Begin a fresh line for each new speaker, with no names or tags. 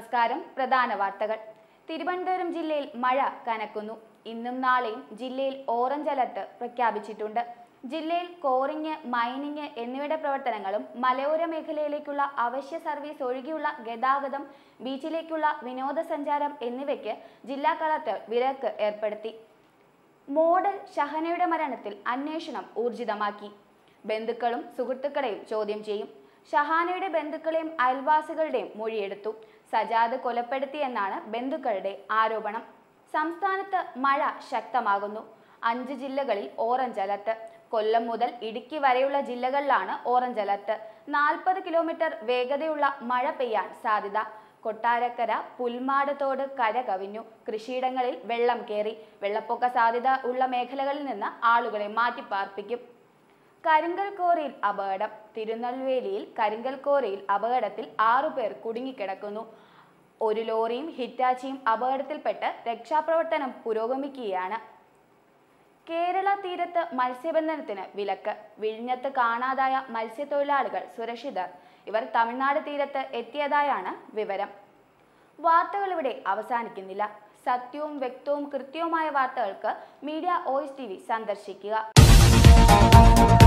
നമസ്കാരം പ്രധാന വാർത്തകൾ തിരുവനന്തപുരം ജില്ലയിൽ മഴ കനക്കുന്നു ഇന്നും നാളെയും ജില്ലയിൽ ഓറഞ്ച് അലർട്ട് പ്രഖ്യാപിച്ചിട്ടുണ്ട് ജില്ലയിൽ കോറിങ് മൈനിങ് എന്നിവയുടെ പ്രവർത്തനങ്ങളും മലയോര മേഖലയിലേക്കുള്ള അവശ്യ സർവീസ് ഒഴികെയുള്ള ഗതാഗതം ബീച്ചിലേക്കുള്ള വിനോദസഞ്ചാരം എന്നിവയ്ക്ക് ജില്ലാ കളക്ടർ വിലക്ക് ഏർപ്പെടുത്തി മോഡൽ ഷഹനയുടെ മരണത്തിൽ അന്വേഷണം ഊർജിതമാക്കി ബന്ധുക്കളും സുഹൃത്തുക്കളെയും ചോദ്യം ചെയ്യും ഷഹാനയുടെ ബന്ധുക്കളെയും അയൽവാസികളുടെയും മൊഴിയെടുത്തു സജാദ് കൊലപ്പെടുത്തിയെന്നാണ് ബന്ധുക്കളുടെ ആരോപണം സംസ്ഥാനത്ത് മഴ ശക്തമാകുന്നു അഞ്ച് ജില്ലകളിൽ ഓറഞ്ച് അലർട്ട് കൊല്ലം മുതൽ ഇടുക്കി വരെയുള്ള ജില്ലകളിലാണ് ഓറഞ്ച് അലർട്ട് നാൽപ്പത് കിലോമീറ്റർ വേഗതയുള്ള മഴ പെയ്യാൻ സാധ്യത കൊട്ടാരക്കര പുൽമാട് തോട് കര കവിഞ്ഞു കൃഷിയിടങ്ങളിൽ വെള്ളം കയറി വെള്ളപ്പൊക്ക സാധ്യത ഉള്ള മേഖലകളിൽ നിന്ന് ആളുകളെ മാറ്റിപ്പാർപ്പിക്കും കരിങ്കൽ കോറിയിൽ അപകടം തിരുനെൽവേലിയിൽ കരിങ്കൽ കോറിയിൽ അപകടത്തിൽ ആറുപേർ കുടുങ്ങിക്കിടക്കുന്നു ഒരു ലോറിയും ഹിറ്റാച്ചിയും അപകടത്തിൽപ്പെട്ട് രക്ഷാപ്രവർത്തനം പുരോഗമിക്കുകയാണ് കേരള തീരത്ത് മത്സ്യബന്ധനത്തിന് വിലക്ക് വിഴിഞ്ഞത്ത് കാണാതായ മത്സ്യത്തൊഴിലാളികൾ സുരക്ഷിതർ ഇവർ തമിഴ്നാട് തീരത്ത് എത്തിയതായാണ് വിവരം വാർത്തകൾ ഇവിടെ അവസാനിക്കുന്നില്ല സത്യവും വ്യക്തവും കൃത്യവുമായ വാർത്തകൾക്ക് മീഡിയ ഓയിസ് ടി വി സന്ദർശിക്കുക